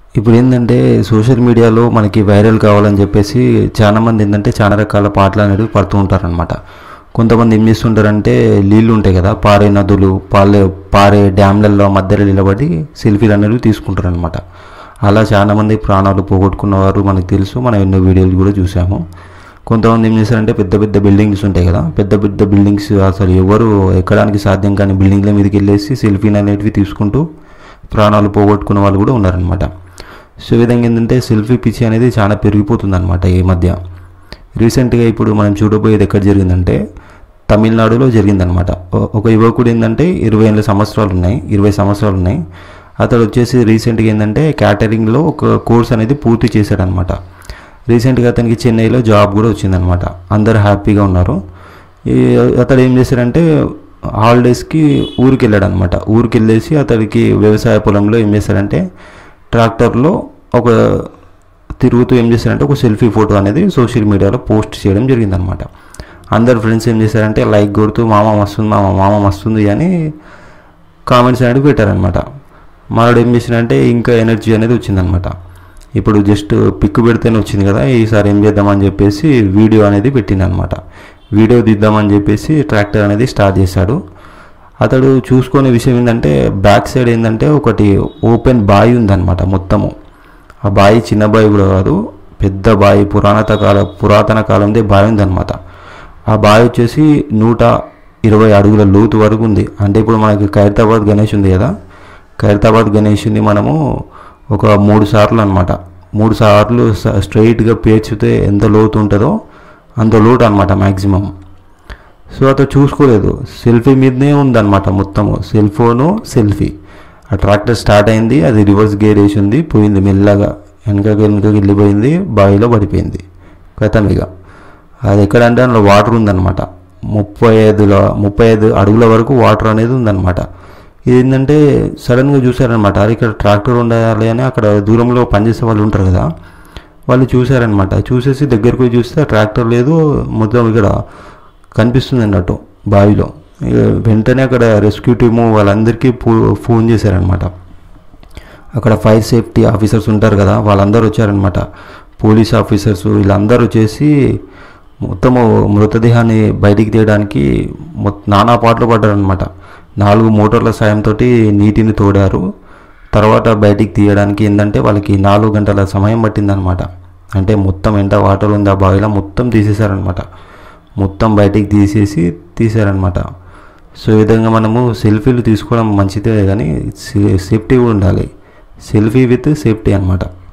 ఇప్పుడు ఏంటంటే సోషల్ మీడియాలో మనకి వైరల్ కావాలని చెప్పేసి చాలా మంది ఏంటంటే చాలా రకాల పాటలు అనేవి పడుతూ ఉంటారనమాట కొంతమంది ఏం చేస్తుంటారంటే నీళ్ళు ఉంటాయి కదా పారే నదులు పాలే పారే డ్యామ్లలో మధ్యలో నిలబడి సెల్ఫీలు అనేవి తీసుకుంటారనమాట అలా చాలా మంది ప్రాణాలు పోగొట్టుకున్న వారు మనకు తెలుసు మనం ఎన్నో వీడియోలు కూడా చూసాము కొంతమంది ఏం చేస్తారంటే పెద్ద పెద్ద బిల్డింగ్స్ ఉంటాయి కదా పెద్ద పెద్ద బిల్డింగ్స్ అసలు ఎవరు ఎక్కడానికి సాధ్యం కాని బిల్డింగ్ల మీదకి వెళ్ళేసి సెల్ఫీలు అనేటివి తీసుకుంటూ ప్రాణాలు పోగొట్టుకున్న వాళ్ళు కూడా ఉన్నారనమాట సో ఈ విధంగా ఏంటంటే సెల్ఫీ పిచ్చి అనేది చాలా పెరిగిపోతుంది అనమాట ఈ మధ్య రీసెంట్గా ఇప్పుడు మనం చూడబోయేది ఎక్కడ జరిగిందంటే తమిళనాడులో జరిగిందనమాట ఒ- ఒక యువకుడు ఏంటంటే ఇరవై ఏళ్ళ సంవత్సరాలు ఉన్నాయి ఇరవై సంవత్సరాలు ఉన్నాయి అతడు వచ్చేసి రీసెంట్గా ఏంటంటే క్యాటరింగ్లో ఒక కోర్స్ అనేది పూర్తి చేశాడనమాట రీసెంట్గా అతనికి చెన్నైలో జాబ్ కూడా వచ్చిందనమాట అందరు హ్యాపీగా ఉన్నారు ఈ అతడు ఏం చేశాడంటే హాలిడేస్కి ఊరికి వెళ్ళాడు అనమాట ఊరికి వెళ్ళేసి అతడికి వ్యవసాయ పొలంలో ఏం చేశాడంటే ట్రాక్టర్లో ఒక తిరుగుతూ ఏం చేశారంటే ఒక సెల్ఫీ ఫోటో అనేది సోషల్ మీడియాలో పోస్ట్ చేయడం జరిగిందనమాట అందరు ఫ్రెండ్స్ ఏం చేశారంటే లైక్ కొడుతూ మామ మస్తుంది మామ మామ మస్తుంది అని కామెంట్స్ అనేది పెట్టారనమాట మనోడు ఏం చేసినంటే ఇంకా ఎనర్జీ అనేది వచ్చిందనమాట ఇప్పుడు జస్ట్ పిక్ పెడితేనే వచ్చింది కదా ఈసారి ఏం చేద్దామని చెప్పేసి వీడియో అనేది పెట్టిందనమాట వీడియో తీద్దామని చెప్పేసి ట్రాక్టర్ అనేది స్టార్ట్ చేశాడు అతడు చూసుకునే విషయం ఏంటంటే బ్యాక్ సైడ్ ఏంటంటే ఒకటి ఓపెన్ బావి ఉందన్నమాట మొత్తము ఆ బావి చిన్న బావి కూడా కాదు పెద్ద బావి పురాణత కాల పురాతన కాలందే బావి ఉందన్నమాట ఆ బావి వచ్చేసి నూట ఇరవై అడుగుల లోతు వరకు ఉంది అంటే ఇప్పుడు మనకి ఖైరతాబాద్ గణేష్ ఉంది కదా ఖైరతాబాద్ గణేష్ని మనము ఒక మూడు సార్లు అనమాట మూడు సార్లు స- స్ట్రైట్గా పేర్చితే ఎంత లోతు ఉంటుందో అంత లోటు అనమాట మ్యాక్సిమం సో అతను చూసుకోలేదు సెల్ఫీ మీదనే ఉందన్నమాట మొత్తము సెల్ ఫోను సెల్ఫీ ఆ ట్రాక్టర్ స్టార్ట్ అయింది అది రివర్స్ గేర్ వేసి ఉంది పోయింది మెల్లగా వెనకకి వెనకకి వెళ్ళిపోయింది బావిలో పడిపోయింది కథమిగా అది ఎక్కడంటే అందులో వాటర్ ఉందన్నమాట ముప్పై ఐదుల ముప్పై ఐదు అడుగుల వరకు వాటర్ అనేది ఉందన్నమాట ఇది ఏంటంటే సడన్గా చూసారనమాట అరే ఇక్కడ ట్రాక్టర్ ఉండాలి అని అక్కడ దూరంలో పనిచేసే వాళ్ళు ఉంటారు కదా వాళ్ళు చూశారనమాట చూసేసి దగ్గరికి పోయి చూస్తే ఆ ట్రాక్టర్ లేదు మొత్తం ఇక్కడ కనిపిస్తుంది అన్నట్టు బావిలో ఇక వెంటనే అక్కడ రెస్క్యూ టీము వాళ్ళందరికీ ఫో- ఫోన్ చేశారనమాట అక్కడ ఫైర్ సేఫ్టీ ఆఫీసర్స్ ఉంటారు కదా వాళ్ళందరూ వచ్చారనమాట పోలీస్ ఆఫీసర్స్ వీళ్ళందరూ వచ్చేసి మొత్తము మృతదేహాన్ని బయటికి తీయడానికి మొ- నానా పాటలు పడ్డారనమాట నాలుగు మోటార్ల సాయంతో నీటిని తోడారు తర్వాత బయటికి తీయడానికి ఏంటంటే వాళ్ళకి నాలుగు గంటల సమయం పట్టిందనమాట అంటే మొత్తం ఎంత వాటర్ ఉంది ఆ బావిలో మొత్తం తీసేశారనమాట మొత్తం బయటికి తీసేసి తీశారనమాట సో ఈ విధంగా మనము సెల్ఫీలు తీసుకోవడం మంచిదే కానీ సే- సేఫ్టీ కూడా ఉండాలి సెల్ఫీ విత్ సేఫ్టీ అనమాట